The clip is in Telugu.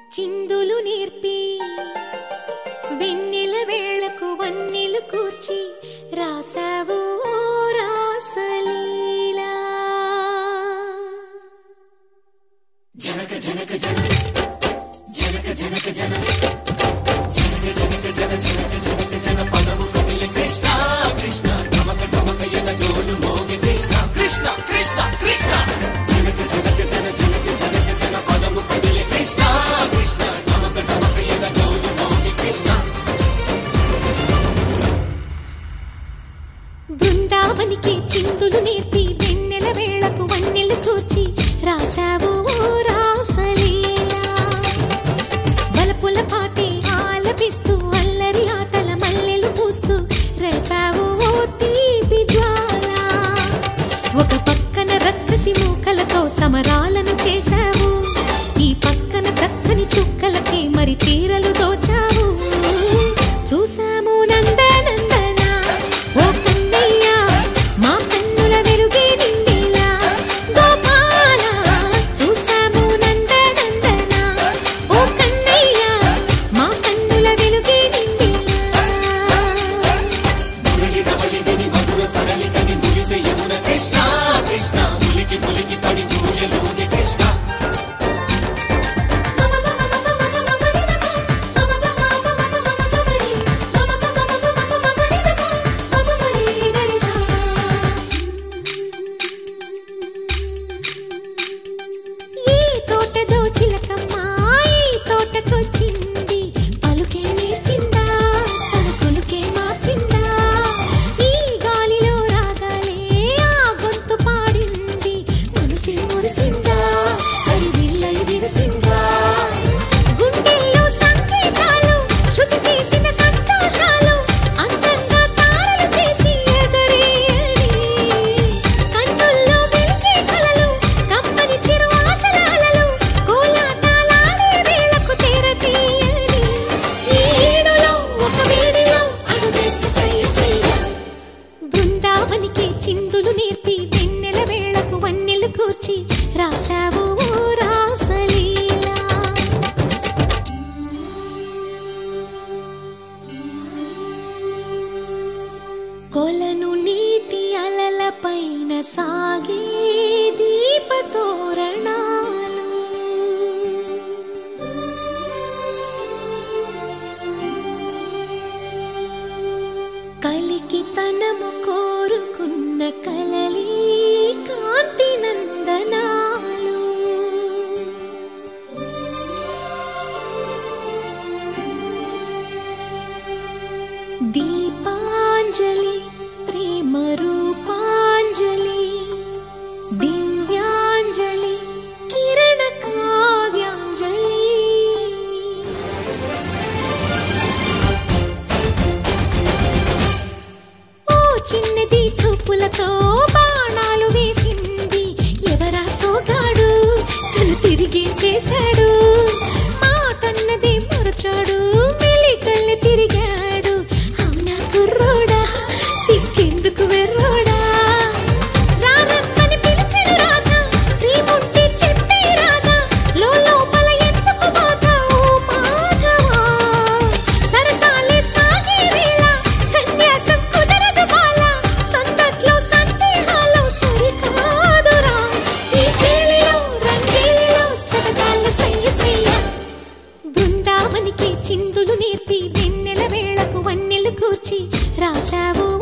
చిందులు నేర్పి వెన్నెల వేళకు వన్నెలు కూర్చి రాసావు ఓ రాసలీలా కృష్ణ కృష్ణ కృష్ణ జనక జనక జన జనక జనక జన పదము కదిలే కృష్ణ కృష్ణ నమక నమక ఎద డోలు మోగి కృష్ణ బృందావనికి చిందులు నేర్పి వెన్నెల వేళకు వన్నెలు కూర్చి రాసావు ఓ రాసలీలా బలపుల పాటే ఆలపిస్తూ అల్లరి ఆటల మల్లెలు పూస్తూ రేపావు ఓ తీపి జ్వాల ఒక పక్కన రక్కసి మూకలతో సమరాలను చేశావు ఈ పక్కన చక్కని చుక్కలకి మరి చీరలు దోచావు చూసాము నందనందన ఓ కన్నయ్య మా కన్నుల వెలుగే నిండిలా గోపాల చూసాము నందనందన ఓ కన్నయ్య మా కన్నుల వెలుగే నిండిలా మురళి రవళి విని మధుర సరళికని మురిసే యమున కృష్ణ కృష్ణ ములికి ములికి పడి జూయలోని కృష్ణ ఈ తోటదో చిలకమ్మ ఈ తోటకొచ్చింది పలుకే నేర్చిందా తన కొలుకే మార్చిందా ఈ గాలిలో రాగాలే ఆ గొంతు పాడింది మనసి మురిసిందా హరివిల్లై విరిసిందా గుండెల్లో సంకేతాలు శృతి చేసిన సంతోషాలు అందంగా తారలు చేసి ఎగరేయని కన్నుల్లో వెలిగే కలలు కమ్మని చిరు ఆశలాలలు కోలాటాలాడే వేళకు తెరతీయని ఈ ఏడులో ఒక వేడిలో అడుగేస్తే సయ్య సయ్య బృందావనికి చిందులు నేర్పి వెన్నెల వేళకు వన్నెలు కూర్చి రాసావు ఓ రాసలీలా కొలను నీటి అలల పైన సాగే దీపతోరణాలు కలికి తనము కోరుకున్న కలలి కాంతి నందనాలు దీపాంజలి ప్రేమ రూపాంజలి దివ్యాంజలి కిరణ కావ్యాంజలి ఓ చిన్నది చూపులతో బాణాలు వేసింది ఎవరా సోగాడు తను తిరిగి చేశాడు మాటన్నది మరచాడు మెలికల్లి తిరిగాడు అవునా కుర్రోడా సిక్కెందుకు వెర్రోడా రారమ్మని పిలిచెను రాధ రీముంటి చెప్పే రాధ లోపల ఎందుకు బాధ ఓ మాధవా సరసాలే సాగే వేళ సన్యాసం కుదరదు బాల సందట్లో సందేహాలు సరికాదురా ఈ కేళిలో రంగేలిలో సరదాల సయ్య సయ్య బృందావనికి చిందులు నేర్పి వెన్నెల వేళకు వన్నెలు కూర్చి రాసావు